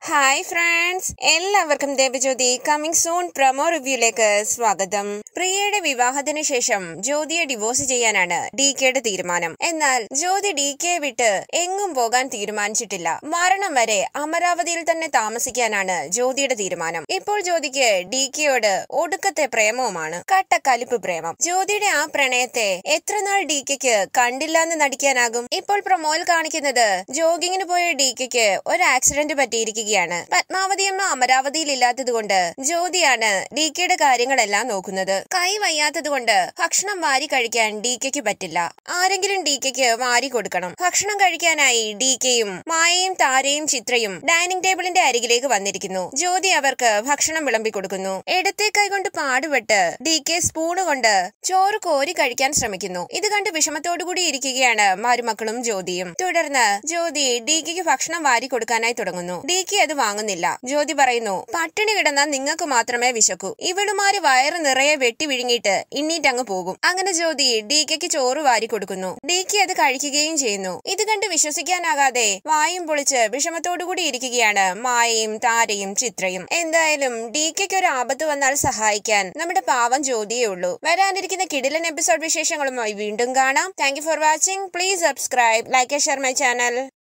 hi friends എല്ലാവർക്കും Devajyothi coming soon promo റിവ്യൂലേക്ക് സ്വാഗതം പ്രിയയുടെ വിവാഹത്തിന് ശേഷം ജ്യോതിയെ ഡിവോഴ്സ് ചെയ്യാനാണ് ഡി കെയുടെ തീരുമാനം എന്നാൽ ജ്യോതി ഡി കെയെ വിട്ട് എങ്ങും പോകാൻ തീരുമാനിച്ചിട്ടില്ല മരണം വരെ അമരാവതിയിൽ തന്നെ താമസിക്കാനാണ് ജ്യോതിയുടെ തീരുമാനം ഇപ്പോൾ ജ്യോതിക്ക് ഡി കെയോട് ഒടുക്കത്തെ പ്രേമവുമാണ് കട്ടക്കലിപ്പ് പ്രേമം ജ്യോതിയുടെ ആ പ്രണയത്തെ എത്ര നാൾ ഡി കെക്ക് കണ്ടില്ലാന്ന് നടിക്കാനാകും ഇപ്പോൾ പ്രൊമോയിൽ കാണിക്കുന്നത് ജോഗിങ്ങിന് പോയ ഡി കെക്ക് ഒരു ആക്സിഡന്റ് പറ്റിയിരിക്കുകയാണ് പത്മാവതി അമ്മ അമരാവതിയിൽ ഇല്ലാത്തത് കൊണ്ട് ജ്യോതിയാണ് ഡി കെയുടെ കാര്യങ്ങളെല്ലാം നോക്കുന്നത് കൈ വയ്യാത്തത് കൊണ്ട് ഭക്ഷണം വാരി കഴിക്കാൻ ഡി കെക്ക് പറ്റില്ല ആരെങ്കിലും ഡി കെക്ക് വാരി കൊടുക്കണം ഭക്ഷണം കഴിക്കാനായി ഡി കെയും മായയും താരയും ചിത്രയും ഡൈനിങ് ടേബിളിന്റെ അരികിലേക്ക് വന്നിരിക്കുന്നു ജ്യോതി അവർക്ക് ഭക്ഷണം വിളമ്പി കൊടുക്കുന്നു ഇടത്തെ കൈ കൊണ്ട് പാടുപെട്ട് ഡി കെ സ്പൂണ് കൊണ്ട് ചോറ് കോരി കഴിക്കാൻ ശ്രമിക്കുന്നു ഇത് കണ്ട് വിഷമത്തോടുകൂടി ഇരിക്കുകയാണ് മരുമക്കളും ജ്യോതിയും തുടർന്ന് ജ്യോതി ഡി കെക്ക് ഭക്ഷണം വാരി കൊടുക്കാനായി തുടങ്ങുന്നു ഡി കെ അത് വാങ്ങുന്നില്ല ജ്യോതി പറയുന്നു പട്ടിണി കിടന്നാൽ നിങ്ങൾക്ക് മാത്രമേ വിശക്കൂ ഇവളുമാര് വയറ് നിറയെ വെട്ടി വിഴുങ്ങിയിട്ട് ഇണ്ണീറ്റങ്ങ് പോകും അങ്ങനെ ജ്യോതി ഡി കെക്ക് ചോറ് വാരി കൊടുക്കുന്നു ഡി കെ അത് കഴിക്കുകയും ചെയ്യുന്നു ഇത് കണ്ട് വിശ്വസിക്കാനാകാതെ വായും പൊളിച്ച് വിഷമത്തോടുകൂടി ഇരിക്കുകയാണ് മായയും താരയും ചിത്രയും എന്തായാലും ഡി കെക്ക് ഒരു ആപത്ത് വന്നാൽ സഹായിക്കാൻ നമ്മുടെ പാവം ജ്യോതിയേ ഉള്ളൂ വരാനിരിക്കുന്ന കിടിലൻ എപ്പിസോഡ് വിശേഷങ്ങളുമായി വീണ്ടും കാണാം thank for watching please subscribe like share my channel